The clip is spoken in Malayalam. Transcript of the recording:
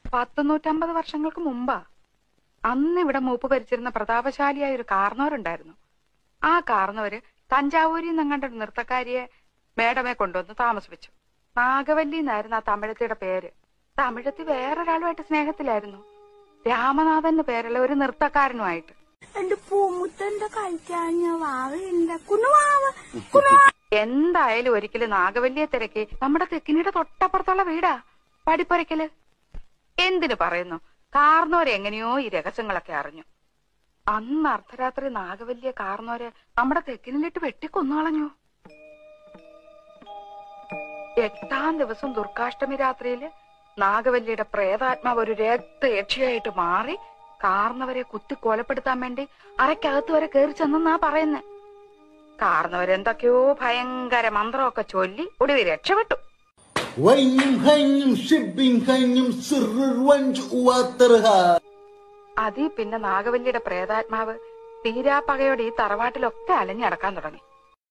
പത്ത് നൂറ്റമ്പത് വർഷങ്ങൾക്ക് മുമ്പാ അന്ന് ഇവിടെ മൂപ്പ് ഭരിച്ചിരുന്ന പ്രതാപശാലിയായ ഒരു കാർന്നവരുണ്ടായിരുന്നു ആ കാർന്നവര് തഞ്ചാവൂരിൽ നിന്നങ്ങണ്ട ഒരു നൃത്തക്കാരിയെ മേഡമെ കൊണ്ടുവന്ന് താമസിപ്പിച്ചു നാഗവല്ലി എന്നായിരുന്നു ആ തമിഴത്തിയുടെ പേര് തമിഴത്തി വേറൊരാളുമായിട്ട് സ്നേഹത്തിലായിരുന്നു രാമനാഥന്റെ പേരുള്ള ഒരു നൃത്തക്കാരനുമായിട്ട് എന്റെ പൂമുത്തന്റെ കളിക്കാൻ വാവയുണ്ട് കുണുവാവ കുണുവാ എന്തായാലും ഒരിക്കലും നാഗവല്ലിയെ തിരക്കി നമ്മുടെ തെക്കിനിയുടെ തൊട്ടപ്പുറത്തുള്ള വീടാ പടിപ്പുരയ്ക്കല് എന്തിനു പറയുന്നു കാർന്നോരെ എങ്ങനെയോ ഈ രഹസ്യങ്ങളൊക്കെ അറിഞ്ഞു അന്ന് അർദ്ധരാത്രി നാഗവല്ലിയെ കാർന്നോരെ നമ്മുടെ തെക്കിനിലിട്ട് വെട്ടിക്കൊന്നുകളഞ്ഞു എട്ടാം ദിവസം ദുർഗാഷ്ടമി രാത്രിയില് നാഗവല്ലിയുടെ പ്രേതാത്മാവ് ഒരു രക്തയക്ഷിയായിട്ട് മാറി കാർന്നവരെ കുത്തി കൊലപ്പെടുത്താൻ വേണ്ടി അരക്കകത്ത് വരെ കയറി ചെന്നാ പറയുന്നേ കാർന്നവരെന്തൊക്കെയോ ഭയങ്കര മന്ത്രമൊക്കെ ചൊല്ലി ഒടുവിൽ രക്ഷപ്പെട്ടു വൈഞ്ഞും ഹൈഞ്ഞും ഷിബിൻ ഹൈഞ്ഞും സിറുർ വഞ്ച് ഉവാത്തർഹ അതീ പിന്നെ നാഗവല്ലിയുടെ പ്രേതാത്മാവ് തീരാപ്പകയോടെ ഈ തറവാട്ടിലൊക്കെ അലഞ്ഞടക്കാൻ തുടങ്ങി